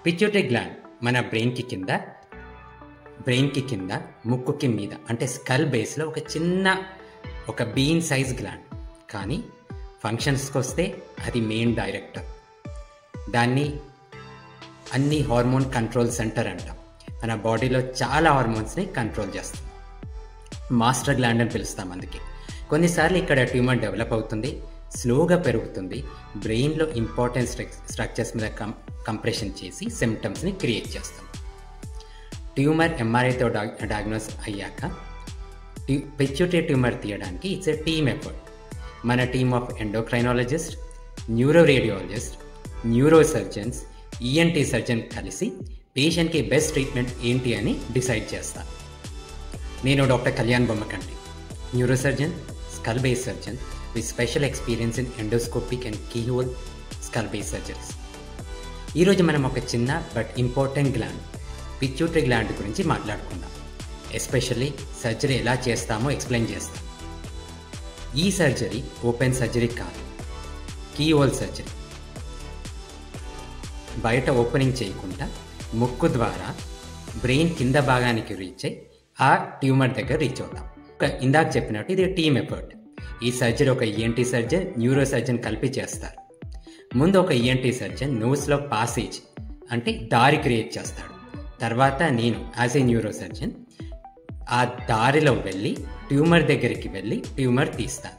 pituitary gland మన బ్రెయిన్కి కింద బ్రెయిన్కి కింద ముక్కుకి మీద అంటే స్కల్ బేస్లో ఒక చిన్న ఒక బీన్ సైజ్ గ్లాండ్ కానీ ఫంక్షన్స్కి వస్తే అది మెయిన్ డైరెక్టర్ దాన్ని అన్ని హార్మోన్ కంట్రోల్ సెంటర్ అంటాం మన బాడీలో చాలా హార్మోన్స్ని కంట్రోల్ చేస్తుంది మాస్టర్ గ్లాండ్ అని పిలుస్తాం అందుకే కొన్నిసార్లు ఇక్కడ ట్యూమర్ డెవలప్ అవుతుంది స్లోగా పెరుగుతుంది బ్రెయిన్లో ఇంపార్టెంట్ స్ట్రక్చర్స్ మీద కం కంప్రెషన్ చేసి సిమ్టమ్స్ని క్రియేట్ చేస్తాం ట్యూమర్ ఎంఆర్ఐతో డా డయాగ్నోస్ అయ్యాక ట్యూ పెచ్యూటరీ ట్యూమర్ తీయడానికి ఇట్స్ ఎ టీమ్ ఎఫర్ట్ మన team of endocrinologist neuroradiologist neurosurgeons ENT surgeon కలిసి పేషెంట్కి బెస్ట్ ట్రీట్మెంట్ ఏంటి అని డిసైడ్ చేస్తాను నేను doctor Kalyan Bommakanti neurosurgeon skull base surgeon with special experience in endoscopic and keyhole skull base surgeries ఈరోజు మనం ఒక చిన్న but important gland pituitary gland గురించి మాట్లాడుకుందాం ఎస్పెషల్లీ సర్జరీ ఎలా చేస్తామో ఎక్స్ప్లెయిన్ చేస్తాం ఈ సర్జరీ ఓపెన్ సర్జరీ కాదు కీహోల్ సర్జరీ బయట ఓపెనింగ్ చేయకుండా ముక్కు ద్వారా బ్రెయిన్ కింద భాగానికి రీచ్ అయ్యి ఆ ట్యూమర్ దగ్గర రీచ్ అవుతాం ఒక ఇందాక చెప్పినట్టు ఇది టీమ్ ఎఫర్ట్ ఈ సర్జరీ ఒక ఈఎన్టీ సర్జన్ న్యూరో సర్జన్ కలిపి చేస్తారు ముందు ఒక ఈఎన్టీ సర్జన్ నోస్లో పాసేజ్ అంటే దారి క్రియేట్ చేస్తాడు తర్వాత నేను యాజ్ ఏ న్యూరో సర్జన్ ఆ దారిలో వెళ్ళి ట్యూమర్ దగ్గరికి వెళ్ళి ట్యూమర్ తీస్తాను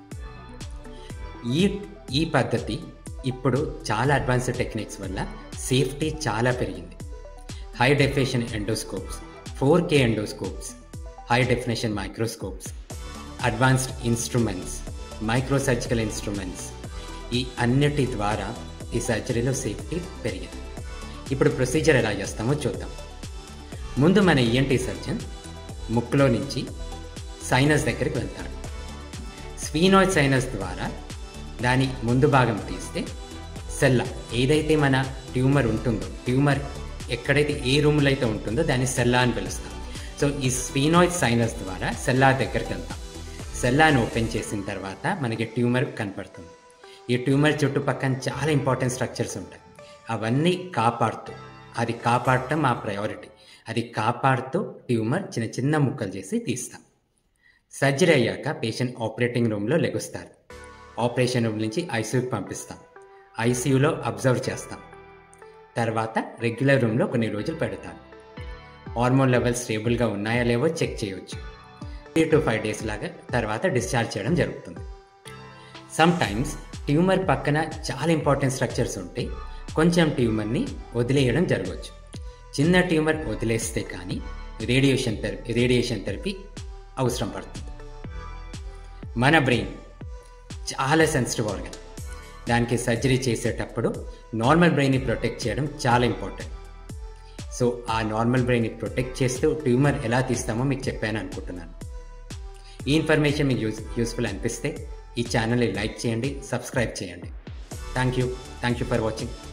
ఈ ఈ పద్ధతి ఇప్పుడు చాలా అడ్వాన్స్డ్ టెక్నిక్స్ వల్ల సేఫ్టీ చాలా పెరిగింది high definition endoscopes four K endoscopes high definition microscopes advanced instruments microsurgical instruments ఈ అన్నిటి ద్వారా ఈ సర్జరీలో సేఫ్టీ పెరిగింది ఇప్పుడు ప్రొసీజర్ ఎలా చేస్తామో చూద్దాం ముందు మన ఈఎన్టీ సర్జన్ ముక్కులో నుంచి సైనస్ దగ్గరికి వెళ్తాడు స్వీనాయిడ్ సైనస్ ద్వారా దాని ముందు భాగం తీస్తే సెల్ల ఏదైతే మన ట్యూమర్ ఉంటుందో ట్యూమర్ ఎక్కడైతే ఏ రూమ్లో అయితే ఉంటుందో దాన్ని సెల్లా అని పిలుస్తాం సో ఈ స్వీనాయిడ్ సైనస్ ద్వారా సెల్లా దగ్గరికి వెళ్తాం సెల్లాని ఓపెన్ చేసిన తర్వాత మనకి ట్యూమర్ కనపడుతుంది ఈ ట్యూమర్ చుట్టుపక్కల చాలా ఇంపార్టెంట్ స్ట్రక్చర్స్ ఉంటాయి అవన్నీ కాపాడుతూ అది కాపాడటం మా ప్రయారిటీ అది కాపాడుతూ ట్యూమర్ చిన్న చిన్న ముక్కలు చేసి తీస్తాం సర్జరీ అయ్యాక పేషెంట్ ఆపరేటింగ్ రూమ్లో లెగుస్తారు ఆపరేషన్ రూమ్ నుంచి ఐసీయూకి పంపిస్తాం ఐసీయూలో అబ్జర్వ్ చేస్తాం తర్వాత రెగ్యులర్ రూమ్లో కొన్ని రోజులు పెడతాం హార్మోన్ లెవెల్స్ స్టేబుల్గా ఉన్నాయా లేవో చెక్ చేయవచ్చు త్రీ టు ఫైవ్ డేస్ లాగా తర్వాత డిశ్చార్జ్ చేయడం జరుగుతుంది సమ్ టైమ్స్ ట్యూమర్ పక్కన చాలా ఇంపార్టెంట్ స్ట్రక్చర్స్ ఉంటే కొంచెం ట్యూమర్ని వదిలేయడం జరగవచ్చు చిన్న ట్యూమర్ వదిలేస్తే కానీ రేడియేషన్ థెరపీ రేడియేషన్ థెరపీ అవసరం పడుతుంది మన బ్రెయిన్ చాలా సెన్సిటివ్ ఆర్గన్ దానికి సర్జరీ చేసేటప్పుడు నార్మల్ బ్రెయిన్ని ప్రొటెక్ట్ చేయడం చాలా ఇంపార్టెంట్ సో ఆ నార్మల్ బ్రెయిన్ని ప్రొటెక్ట్ చేస్తూ ట్యూమర్ ఎలా తీస్తామో మీకు చెప్పాను అనుకుంటున్నాను ఈ ఇన్ఫర్మేషన్ మీకు యూస్ యూస్ఫుల్ అనిపిస్తే ఈ ఛానల్ని లైక్ చేయండి సబ్స్క్రైబ్ చేయండి thank you thank you for watching